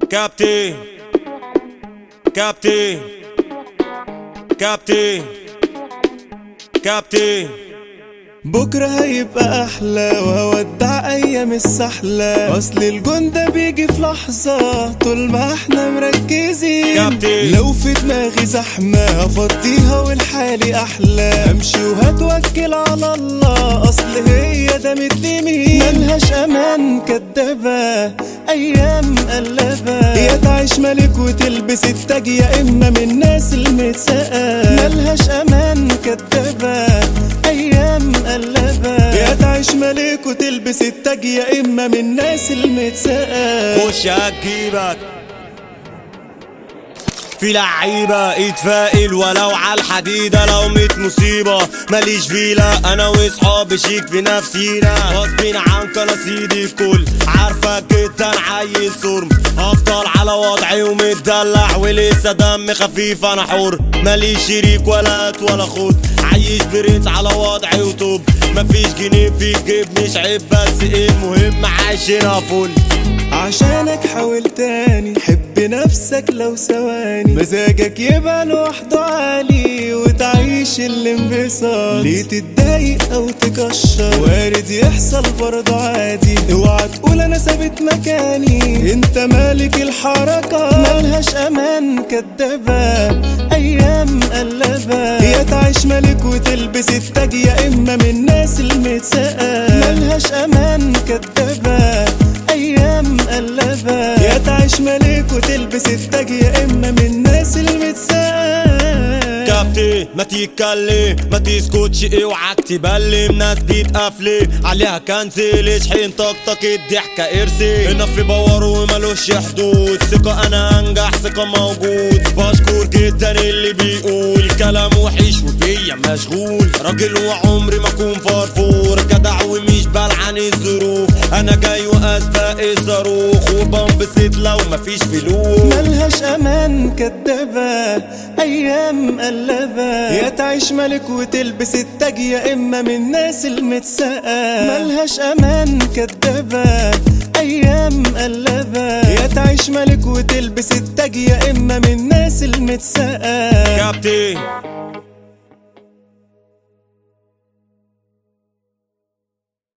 كابتن كابتن كابتن كابتن بكرة هيبقى أحلى وهودع أيام السحلة أصل الجون ده بيجي في لحظة طول ما احنا مركزين كابتن. لو في دماغي زحمة أفضيها والحالي أحلى أمشي وهتوكل على الله أصل هي ده مثل مين ملهاش أمان كدابة أيام قلبة يا تعيش ملك وتلبس التاج يا إما من الناس المتسقة ملهاش أمان كدابة أيام قلبة يا تعيش ملك وتلبس التاج يا إما من الناس المتسقة خش هتجيبك في لعيبة اتفائل ولو على الحديدة لو ميت مصيبة ماليش فيلا انا واصحابي شيك في نفسينا غصبين عنك انا سيدي الكل عارفك جدا عيل صرم افضل على وضعي ومتدلع ولسه دم خفيف انا حر ماليش شريك ولا هات ولا خد عايش برنس على وضعي وطب مفيش جنيه في الجيب مش عيب بس ايه المهم عايشينها فل عشانك حاول تاني حب نفسك لو ثواني مزاجك يبقى لوحده عالي وتعيش الانبساط ليه تتضايق او تكشر وارد يحصل برضه عادي اوعى تقول انا ثابت مكاني انت مالك الحركة ملهاش امان كدابة ايام قلبة يا تعيش ملك وتلبس التاج يا اما من الناس المتسقة ملهاش امان كدابة ايام قلبة يا تعيش ملك وتلبس التاج يا اما من الناس المتسقة كابتن ما تتكلم ما تسكتش اوعك تبلم ناس بيتقفلي عليها كنزل اشحن طاقتك الضحكة ارسي هنا في باور ومالوش حدود ثقة انا انجح ثقة موجود بشكر جدا اللي بيقول كلام وحش وبيا مشغول راجل وعمري ما اكون فرفور جدع ومش بلعن الظروف انا جاي واسبق الصاروخ وبنبسط لو مفيش فلوس ملهاش امان كدابة ايام قلبة يا تعيش ملك وتلبس التاج يا اما من الناس المتسقة ملهاش امان كدابة ايام قلبة يا تعيش ملك وتلبس التاج يا اما من الناس المتسقة كابتن